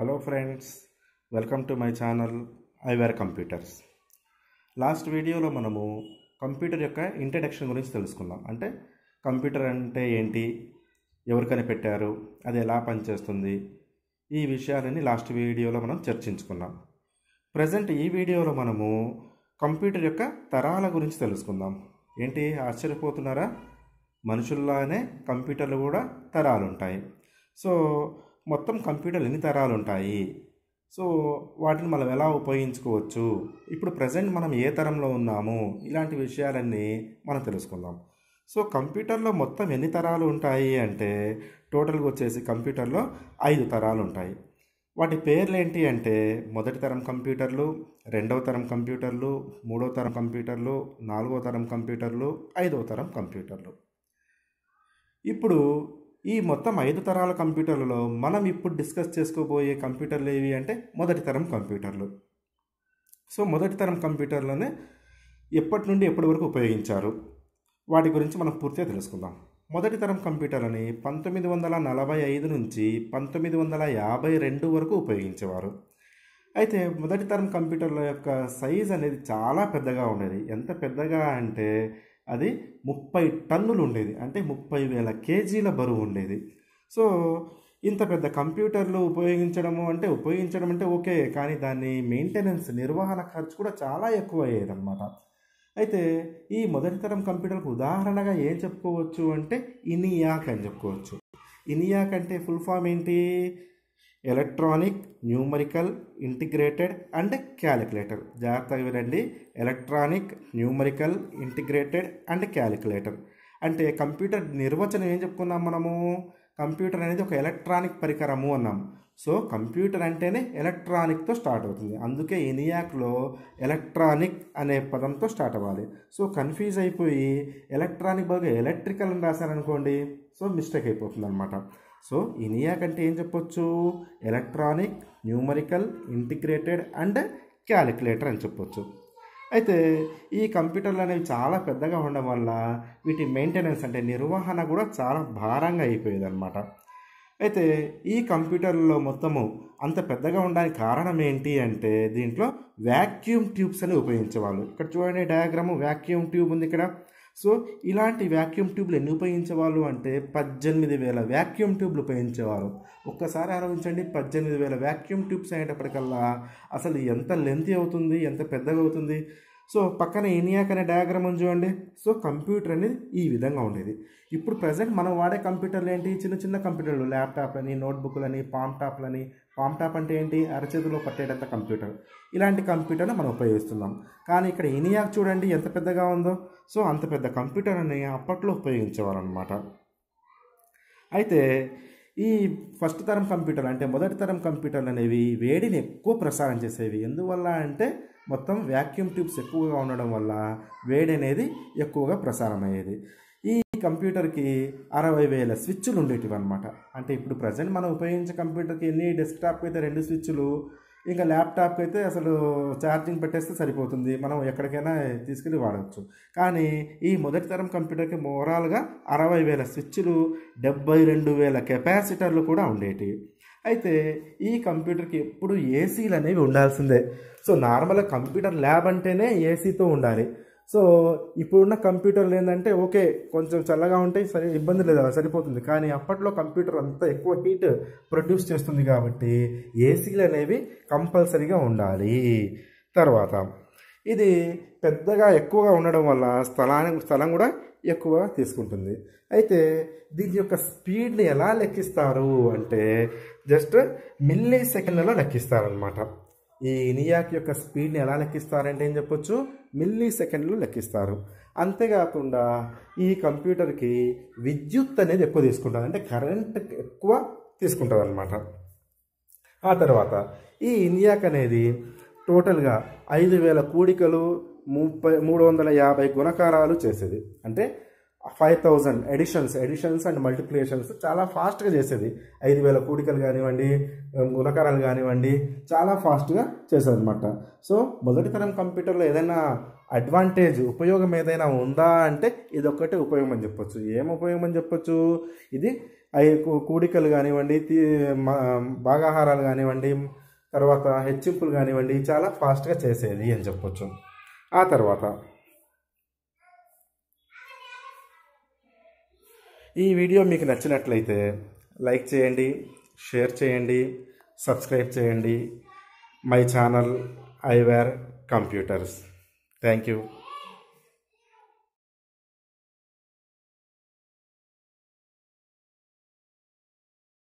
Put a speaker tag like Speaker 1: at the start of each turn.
Speaker 1: hello friends welcome to my channel ఐవేర్ computers last వీడియోలో మనము కంప్యూటర్ యొక్క ఇంట్రడక్షన్ గురించి తెలుసుకున్నాం అంటే కంప్యూటర్ అంటే ఏంటి ఎవరు కనిపెట్టారు అది ఎలా పనిచేస్తుంది ఈ విషయాలని లాస్ట్ వీడియోలో మనం చర్చించుకున్నాం ప్రజెంట్ ఈ వీడియోలో మనము కంప్యూటర్ యొక్క తరాల గురించి తెలుసుకుందాం ఏంటి ఆశ్చర్యపోతున్నారా మనుషుల్లానే కంప్యూటర్లు కూడా తరాలు ఉంటాయి సో మొత్తం కంప్యూటర్లు ఎన్ని తరాలు ఉంటాయి సో వాటిని మనం ఎలా ఉపయోగించుకోవచ్చు ఇప్పుడు ప్రజెంట్ మనం ఏ తరంలో ఉన్నాము ఇలాంటి విషయాలన్నీ మనం తెలుసుకుందాం సో కంప్యూటర్లో మొత్తం ఎన్ని తరాలు ఉంటాయి అంటే టోటల్గా వచ్చేసి కంప్యూటర్లో ఐదు తరాలు ఉంటాయి వాటి పేర్లు ఏంటి అంటే మొదటి తరం కంప్యూటర్లు రెండవ తరం కంప్యూటర్లు మూడవ తరం కంప్యూటర్లు నాలుగవ తరం కంప్యూటర్లు ఐదవ తరం కంప్యూటర్లు ఇప్పుడు ఈ మొత్తం ఐదు తరాల కంప్యూటర్లలో మనం ఇప్పుడు డిస్కస్ చేసుకోబోయే కంప్యూటర్లు ఏవి అంటే మొదటి తరం కంప్యూటర్లు సో మొదటి తరం కంప్యూటర్లోనే ఎప్పటి నుండి ఎప్పటి వరకు ఉపయోగించారు వాటి గురించి మనం పూర్తిగా తెలుసుకుందాం మొదటి తరం కంప్యూటర్లని పంతొమ్మిది వందల నలభై ఐదు నుంచి పంతొమ్మిది వందల యాభై రెండు వరకు ఉపయోగించేవారు అయితే మొదటి తరం కంప్యూటర్ల యొక్క సైజ్ అనేది చాలా పెద్దగా ఉండేది ఎంత పెద్దగా అంటే అది ముప్పై టన్నులు ఉండేది అంటే ముప్పై వేల కేజీల బరువు ఉండేది సో ఇంత పెద్ద కంప్యూటర్లు ఉపయోగించడము అంటే ఉపయోగించడం అంటే ఓకే కానీ దాన్ని మెయింటెనెన్స్ నిర్వహణ ఖర్చు కూడా చాలా ఎక్కువ అయ్యేది అనమాట అయితే ఈ మొదటి తరం కంప్యూటర్లకు ఉదాహరణగా ఏం చెప్పుకోవచ్చు అంటే ఇనియాక్ అని చెప్పుకోవచ్చు ఇనియాక్ అంటే ఫుల్ ఫామ్ ఏంటి electronic numerical integrated and calculator జాగ్రత్తగా వినండి electronic numerical integrated and calculator అంటే కంప్యూటర్ నిర్వచనం ఏం చెప్పుకున్నాం మనము కంప్యూటర్ అనేది ఒక ఎలక్ట్రానిక్ పరికరము అన్నాం సో కంప్యూటర్ అంటేనే ఎలక్ట్రానిక్తో స్టార్ట్ అవుతుంది అందుకే ఇనియాక్లో ఎలక్ట్రానిక్ అనే పదంతో స్టార్ట్ అవ్వాలి సో కన్ఫ్యూజ్ అయిపోయి ఎలక్ట్రానిక్ బదులుగా ఎలక్ట్రికల్ అని రాశారనుకోండి సో మిస్టేక్ అయిపోతుంది అనమాట సో ఇనియాక్ అంటే ఏం చెప్పొచ్చు electronic numerical integrated and calculator అని చెప్పొచ్చు అయితే ఈ కంప్యూటర్లు అనేవి చాలా పెద్దగా ఉండడం వల్ల వీటి మెయింటెనెన్స్ అంటే నిర్వహణ కూడా చాలా భారంగా అయిపోయేది అనమాట అయితే ఈ కంప్యూటర్లో మొత్తము అంత పెద్దగా ఉండడానికి కారణం ఏంటి అంటే దీంట్లో వ్యాక్యూమ్ ట్యూబ్స్ అని ఉపయోగించేవాళ్ళు ఇక్కడ చూడండి డయాగ్రాము వ్యాక్యూమ్ ట్యూబ్ ఉంది ఇక్కడ సో ఇలాంటి వ్యాక్యూమ్ ట్యూబ్లు ఎన్ని ఉపయోగించేవాళ్ళు అంటే పద్దెనిమిది వేల వ్యాక్యూమ్ ట్యూబ్లు ఉపయోగించేవారు ఒక్కసారి ఆలోచించండి పద్దెనిమిది వేల వ్యాక్యూమ్ ట్యూబ్స్ అయ్యేటప్పటికల్లా అసలు ఎంత లెంత్ అవుతుంది ఎంత పెద్దగా అవుతుంది సో పక్కన ఇనియాక్ అనే డయాగ్రామ్ ఉంది చూడండి సో కంప్యూటర్ అనేది ఈ విధంగా ఉండేది ఇప్పుడు ప్రజెంట్ మనం వాడే కంప్యూటర్లు ఏంటి చిన్న చిన్న కంప్యూటర్లు ల్యాప్టాప్లని నోట్బుక్లని పామ్ టాప్లని పామ్ టాప్ అంటే ఏంటి అరచేతిలో పట్టేటంత కంప్యూటర్ ఇలాంటి కంప్యూటర్ని మనం ఉపయోగిస్తున్నాం కానీ ఇక్కడ ఇనియాక్ చూడండి ఎంత పెద్దగా ఉందో సో అంత పెద్ద కంప్యూటర్ అని అప్పట్లో ఉపయోగించేవారు అనమాట అయితే ఈ ఫస్ట్ తరం కంప్యూటర్ అంటే మొదటి తరం కంప్యూటర్లు అనేవి వేడిని ఎక్కువ ప్రసారం చేసేవి ఎందువల్ల అంటే మొత్తం వ్యాక్యూమ్ ట్యూబ్స్ ఎక్కువగా ఉండడం వల్ల వేడి అనేది ఎక్కువగా ప్రసారం అయ్యేది ఈ కంప్యూటర్కి అరవై వేల స్విచ్లు ఉండేటివి అనమాట అంటే ఇప్పుడు ప్రజెంట్ మనం ఉపయోగించే కంప్యూటర్కి ఎన్ని డెస్క్టాప్కి అయితే రెండు స్విచ్లు ఇంకా ల్యాప్టాప్కి అయితే అసలు ఛార్జింగ్ పెట్టేస్తే సరిపోతుంది మనం ఎక్కడికైనా తీసుకెళ్ళి వాడవచ్చు కానీ ఈ మొదటి తరం కంప్యూటర్కి ఓవరాల్గా అరవై వేల స్విచ్లు డెబ్బై రెండు వేల కెపాసిటర్లు కూడా ఉండేటివి అయితే ఈ కంప్యూటర్కి ఎప్పుడు ఏసీలు అనేవి ఉండాల్సిందే సో నార్మల్గా కంప్యూటర్ ల్యాబ్ అంటేనే ఏసీతో ఉండాలి సో ఇప్పుడున్న కంప్యూటర్లు ఏంటంటే ఓకే కొంచెం చల్లగా ఉంటే సరే ఇబ్బంది లేదు సరిపోతుంది కానీ అప్పట్లో కంప్యూటర్ అంతా ఎక్కువ హీట్ ప్రొడ్యూస్ చేస్తుంది కాబట్టి ఏసీలు అనేవి కంపల్సరీగా ఉండాలి తర్వాత ఇది పెద్దగా ఎక్కువగా ఉండడం వల్ల స్థలానికి స్థలం కూడా ఎక్కువ తీసుకుంటుంది అయితే దీని యొక్క స్పీడ్ని ఎలా లెక్కిస్తారు అంటే జస్ట్ మిల్లీ సెకండ్లలో లెక్కిస్తారనమాట ఈ ఇనియాక్ యొక్క స్పీడ్ని ఎలా లెక్కిస్తారంటే ఏం చెప్పొచ్చు మిల్లీ సెకండ్లు లెక్కిస్తారు అంతేకాకుండా ఈ కంప్యూటర్కి విద్యుత్ అనేది ఎక్కువ తీసుకుంటుంది అంటే కరెంట్ ఎక్కువ తీసుకుంటుంది అనమాట ఆ తర్వాత ఈ ఇనియాక్ అనేది టోటల్గా ఐదు వేల కూడికలు ముప్పై మూడు వందల యాభై గుణకారాలు చేసేది అంటే five thousand additions additions and multiplications చాలా ఫాస్ట్గా చేసేది ఐదు వేల కూడికలు కానివ్వండి గుణకారాలు కానివ్వండి చాలా ఫాస్ట్గా చేసేది అనమాట సో మొదటి తరం కంప్యూటర్లో ఏదైనా అడ్వాంటేజ్ ఉపయోగం ఏదైనా ఉందా అంటే ఇది ఒక్కటే ఉపయోగం అని చెప్పొచ్చు ఏం ఉపయోగం అని చెప్పొచ్చు ఇది అవి కూ- కూడికలు కానివ్వండి తీ- మా- భాగాహారాలు కానివ్వండి తర్వాత హెచ్చింపులు కానివ్వండి చాలా ఫాస్ట్గా చేసేది అని చెప్పొచ్చు ఆ తర్వాత ఈ వీడియో మీకు నచ్చినట్లయితే లైక్ చేయండి షేర్ చేయండి సబ్స్క్రైబ్ చేయండి మై ఛానల్ ఐవేర్ కంప్యూటర్స్ థ్యాంక్ యూ